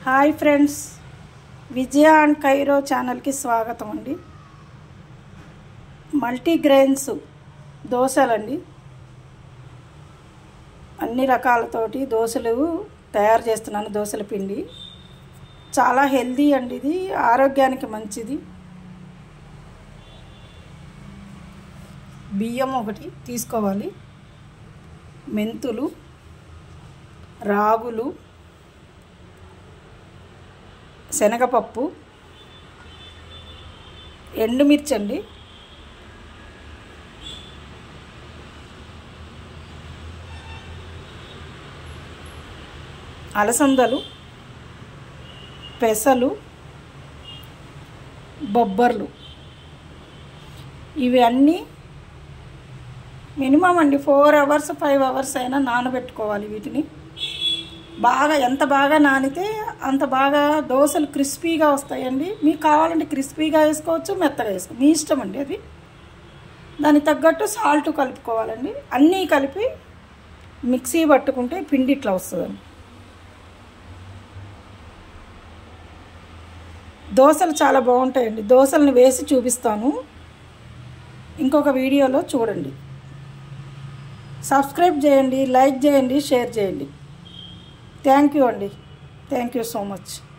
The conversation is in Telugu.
హాయ్ ఫ్రెండ్స్ విజయ అండ్ కైరో ఛానల్కి స్వాగతం అండి మల్టీగ్రెయిన్స్ దోశలండి అన్ని రకాలతోటి దోశలు తయారు చేస్తున్నాను దోశల పిండి చాలా హెల్దీ అండి ఇది ఆరోగ్యానికి మంచిది బియ్యం ఒకటి తీసుకోవాలి మెంతులు రాగులు శనగపప్పు ఎండుమిర్చి అండి అలసందలు పెసలు బొబ్బర్లు ఇవి అన్నీ మినిమం అండి ఫోర్ అవర్స్ ఫైవ్ అవర్స్ అయినా నానబెట్టుకోవాలి వీటిని బాగా ఎంత బాగా నానితే అంత బాగా దోశలు క్రిస్పీగా వస్తాయండి మీకు కావాలంటే క్రిస్పీగా వేసుకోవచ్చు మెత్తగా వేసుకో మీ ఇష్టం అండి అది దానికి తగ్గట్టు సాల్ట్ కలుపుకోవాలండి అన్నీ కలిపి మిక్సీ పట్టుకుంటే పిండి ఇట్లా వస్తుందండి దోశలు చాలా బాగుంటాయండి దోశలను వేసి చూపిస్తాను ఇంకొక వీడియోలో చూడండి సబ్స్క్రైబ్ చేయండి లైక్ చేయండి షేర్ చేయండి థ్యాంక్ యూ అండి థ్యాంక్ యూ సో మచ్